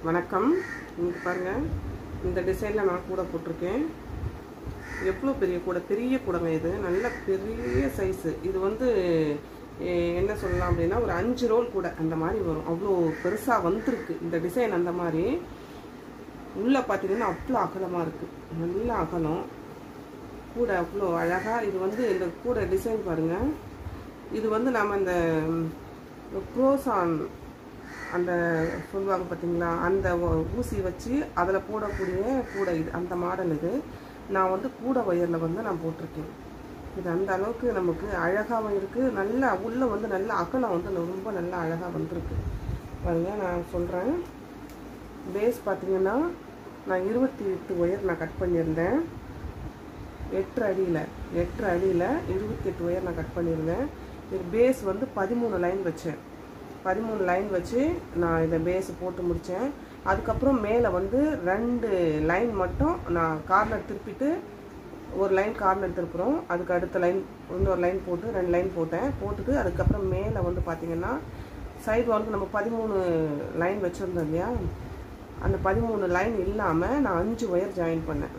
வணக்கம் இங்கே பாருங்கள் இந்த டிசைனில் நான் கூட போட்டிருக்கேன் எவ்வளோ பெரிய கூடை பெரிய கூடைங்க இது நல்ல பெரிய சைஸு இது வந்து எ- என்ன சொல்லலாம் அப்படின்னா ஒரு அஞ்சு ரோல் கூட அந்த மாதிரி வரும் அவ்வளோ பெருசாக வந்திருக்கு இந்த டிசைன் அந்த மாதிரி உள்ளே பார்த்தீங்கன்னா அவ்வளோ அகலமாக இருக்குது நல்ல அகலம் கூட அவ்வளோ அழகாக இது வந்து இந்த கூட டிசைன் பாருங்கள் இது வந்து நம்ம இந்த க்ரோசான் அந்த சொல்லுவாங்க பார்த்தீங்களா அந்த ஊ- ஊசி வச்சு அதில் போடக்கூடிய கூடை இது அந்த மாடல் இது நான் வந்து கூடை ஒயரில் வந்து நான் போட்டிருக்கேன் இது அந்த அளவுக்கு நமக்கு அழகாகவும் இருக்குது நல்லா உள்ளே வந்து நல்ல அகலம் வந்து ரொம்ப நல்லா அழகாக வந்திருக்கு பாருங்க நான் சொல்கிறேன் பேஸ் பார்த்தீங்கன்னா நான் இருபத்தி எட்டு ஒயர் நான் கட் பண்ணியிருந்தேன் எட்டு அடியில் எட்டு அடியில் இருபத்தி எட்டு ஒயர் நான் கட் பண்ணியிருந்தேன் இது பேஸ் வந்து பதிமூணு லைன் வச்சேன் பதிமூணு லைன் வச்சு நான் இதை பேஸ் போட்டு முடித்தேன் அதுக்கப்புறம் மேலே வந்து ரெண்டு லைன் மட்டும் நான் கார்னர் திருப்பிட்டு ஒரு லைன் கார்னர் திருப்புறோம் அதுக்கு அடுத்த லைன் இன்னொரு லைன் போட்டு ரெண்டு லைன் போட்டேன் போட்டுட்டு அதுக்கப்புறம் மேலே வந்து பார்த்தீங்கன்னா சைடு வந்து நம்ம பதிமூணு லைன் வச்சுருந்தோம் இல்லையா அந்த பதிமூணு லைன் இல்லாமல் நான் அஞ்சு ஒயர் ஜாயின் பண்ணேன்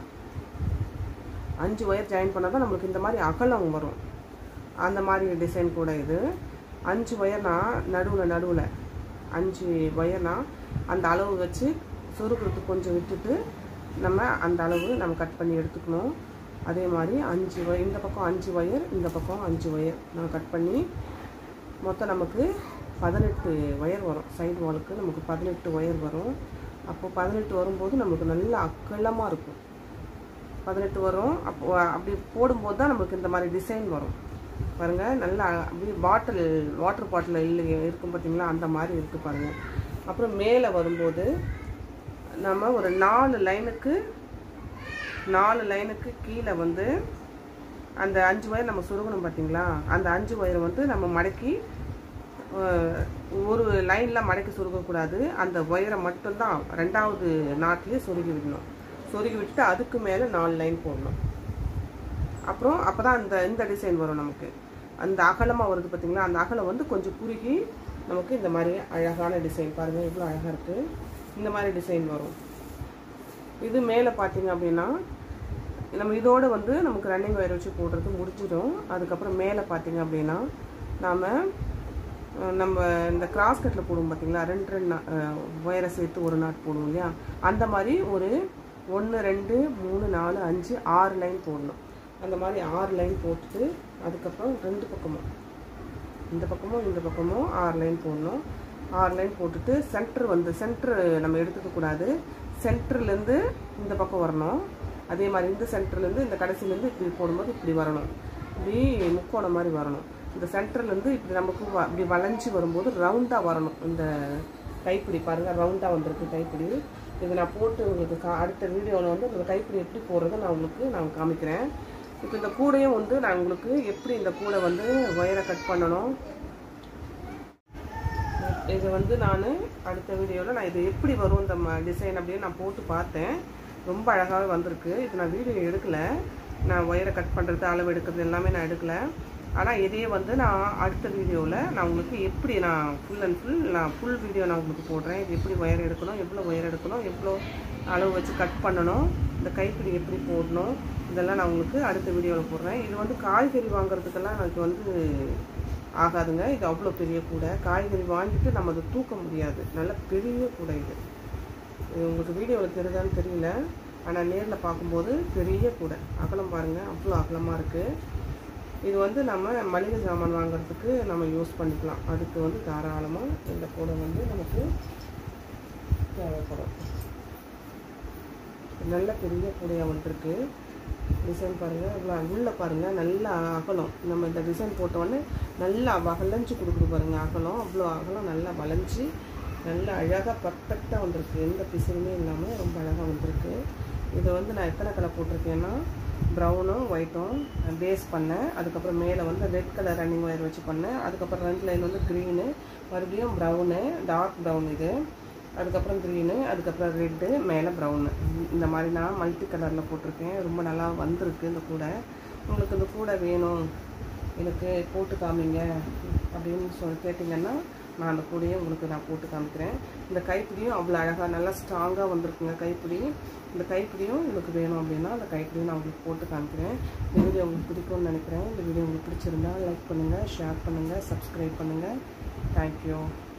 அஞ்சு ஒயர் ஜாயின் பண்ணால் தான் நம்மளுக்கு இந்த மாதிரி அகலம் வரும் அந்த மாதிரி டிசைன் கூட இது அஞ்சு ஒயர்னா நடுவில் நடுவில் அஞ்சு ஒயர்னா அந்த அளவு வச்சு சுருக்கிறதுக்கு கொஞ்சம் விட்டுட்டு நம்ம அந்த அளவு நம்ம கட் பண்ணி எடுத்துக்கணும் அதே மாதிரி அஞ்சு ஒயர் இந்த பக்கம் அஞ்சு ஒயர் இந்த பக்கம் அஞ்சு ஒயர் நான் கட் பண்ணி மொத்தம் நமக்கு பதினெட்டு ஒயர் வரும் சைடு வாலுக்கு நமக்கு பதினெட்டு ஒயர் வரும் அப்போ பதினெட்டு வரும்போது நமக்கு நல்ல அகலமாக இருக்கும் பதினெட்டு வரும் அப்போ அப்படி போடும்போது தான் நமக்கு இந்த மாதிரி டிசைன் வரும் பாருங்கள் நல்லா அப்படியே பாட்டில் வாட்டர் பாட்டில் இல்லை இருக்கும் பார்த்தீங்களா அந்த மாதிரி இருக்குது பாருங்கள் அப்புறம் மேலே வரும்போது நம்ம ஒரு நாலு லைனுக்கு நாலு லைனுக்கு கீழே வந்து அந்த அஞ்சு ஒயர் நம்ம சுருகணும் பார்த்தீங்களா அந்த அஞ்சு ஒயரை வந்து நம்ம மடக்கி அஹ், ஒரு லைனில் மடக்கி சுருகக்கூடாது அந்த ஒயரை மட்டும்தான் ரெண்டாவது நாட்லேயே சொருகி விடணும் சொருகி விட்டுட்டு அதுக்கு மேலே நாலு லைன் போடணும் அப்புறம் அப்போ தான் இந்த இந்த டிசைன் வரும் நமக்கு அந்த அகலமாக வருது பார்த்தீங்களா அந்த அகலம் வந்து கொஞ்சம் குறுகி நமக்கு இந்த மாதிரி அழகான டிசைன் பாருங்கள் எவ்வளோ அழகாக இருக்குது இந்த மாதிரி டிசைன் வரும் இது மேலே பார்த்தீங்க அப்படின்னா நம்ம இதோட வந்து நமக்கு ரன்னிங் ஒயர் வச்சு போடுறது முடிஞ்சிடும் அதுக்கப்புறம் மேலே பார்த்தீங்க அப்படின்னா நாம் நம்ம இந்த கிராஸ் கட்டில் போடுவோம் பார்த்தீங்களா ரெண்டு ரெண்டு ஒயரை சேர்த்து ஒரு நாட் போடுவோம் இல்லையா அந்த மாதிரி ஒரு ஒன்று ரெண்டு மூணு நாலு அஞ்சு ஆறு லைன் போடணும் அந்த மாதிரி ஆறு லைன் போட்டுட்டு அதுக்கப்புறம் ரெண்டு பக்கமும் இந்த பக்கமும் இந்த பக்கமும் ஆறு லைன் போடணும் ஆறு லைன் போட்டுட்டு சென்டர் வந்து சென்டர் நம்ம எடுத்துக்க கூடாது சென்டர்லேருந்து இந்த பக்கம் வரணும் அதே மாதிரி இந்த சென்டர்லேருந்து இந்த கடைசிலேருந்து இப்படி போடும்போது இப்படி வரணும் இப்படி முக்கோணம் மாதிரி வரணும் இந்த சென்டர்லேருந்து இப்படி நமக்கு வ- இப்படி வளைஞ்சு வரும்போது ரவுண்டாக வரணும் இந்த கைப்பிடி பாருங்கள் ரவுண்டாக வந்திருக்கு கைப்பிடி இது நான் போட்டு உங்களுக்கு கா அடுத்த வீடியோவில் வந்து இந்த கைப்பிடி எப்படி போடுறதை நான் உங்களுக்கு நான் காமிக்கிறேன் இப்போ இந்த கூடையும் வந்து நான் உங்களுக்கு எப்படி இந்த கூடை வந்து ஒயரை கட் பண்ணணும் இது வந்து நான் அடுத்த வீடியோவில் நான் இது எப்படி வரும் இந்த டிசைன் அப்படின்னு நான் போட்டு பார்த்தேன் ரொம்ப அழகாகவே வந்திருக்கு இது நான் வீடியோ எடுக்கலை நான் ஒயரை கட் பண்ணுறது அளவு எடுக்கிறது எல்லாமே நான் எடுக்கலை ஆனால் இதையே வந்து நான் அடுத்த வீடியோவில் நான் உங்களுக்கு எப்படி நான் ஃபுல் அண்ட் ஃபுல் நான் ஃபுல் வீடியோ நான் உங்களுக்கு போடுறேன் இது எப்படி ஒயர் எடுக்கணும் எவ்வளோ ஒயர் எடுக்கணும் எவ்வளோ அளவு வச்சு கட் பண்ணணும் இந்த கைப்பிடி எப்படி போடணும் இதெல்லாம் நான் உங்களுக்கு அடுத்த வீடியோவில் போடுறேன் இது வந்து காய்கறி வாங்குறதுக்கெல்லாம் எனக்கு வந்து ஆகாதுங்க இது அவ்வளோ பெரிய கூடை காய்கறி வாங்கிட்டு நம்ம அதை தூக்க முடியாது நல்ல பெரிய கூடை இது இது உங்களுக்கு வீடியோவில் தெரியுதான்னு தெரியல ஆனால் நேரில் பார்க்கும்போது பெரிய கூடை அகலம் பாருங்கள் அவ்வளோ அகலமாக இருக்குது இது வந்து நம்ம மளிகை சாமான் வாங்குறதுக்கு நம்ம யூஸ் பண்ணிக்கலாம் அதுக்கு வந்து தாராளமாக இந்த கூடை வந்து நமக்கு தேவைப்படும் நல்ல பெரிய கூடையாக வந்துருக்கு டிசைன் பாருங்கள் இவ்வளோ உள்ள பாருங்கள் நல்லா அகலம் நம்ம இந்த டிசைன் போட்டோடனே நல்லா வளைஞ்சு கொடுக்குது பாருங்கள் அகலம் அவ்வளோ அகலம் நல்லா வளைஞ்சு நல்லா அழகாக பர்ஃபெக்டாக வந்திருக்கு எந்த பிசுறுமே இல்லாமல் ரொம்ப அழகாக வந்திருக்கு இதை வந்து நான் எத்தனை கலர் போட்டிருக்கேன்னா ப்ரௌனும் ஒயிட்டும் பேஸ் பண்ணேன் அதுக்கப்புறம் மேலே வந்து ரெட் கலர் ரன்னிங் ஒயர் வச்சு பண்ணேன் அதுக்கப்புறம் ரெண்டு லைன் வந்து க்ரீனு மறுபடியும் ப்ரௌனு டார்க் ப்ரௌன் இது அதுக்கப்புறம் க்ரீனு அதுக்கப்புறம் ரெட்டு மேலே ப்ரௌனு இந்த மாதிரி நான் மல்டி கலரில் போட்டிருக்கேன் ரொம்ப நல்லா வந்திருக்கு இந்த கூடை உங்களுக்கு இந்த கூடை வேணும் எனக்கு போட்டு காமிங்க அப்படின்னு சொல்லி கேட்டிங்கன்னா நான் அந்த கூடையை உங்களுக்கு நான் போட்டு காமிக்கிறேன் இந்த கைப்பிடியும் அவ்வளோ அழகாக நல்லா ஸ்ட்ராங்காக வந்திருக்குங்க கைப்பிடி இந்த கைப்பிடியும் உங்களுக்கு வேணும் அப்படின்னா அந்த கைப்பிடியும் நான் உங்களுக்கு போட்டு காமிக்கிறேன் இந்த வீடியோ உங்களுக்கு பிடிக்கும்னு நினைக்கிறேன் இந்த வீடியோ உங்களுக்கு பிடிச்சிருந்தா லைக் பண்ணுங்கள் ஷேர் பண்ணுங்கள் சப்ஸ்கிரைப் பண்ணுங்கள் தேங்க்யூ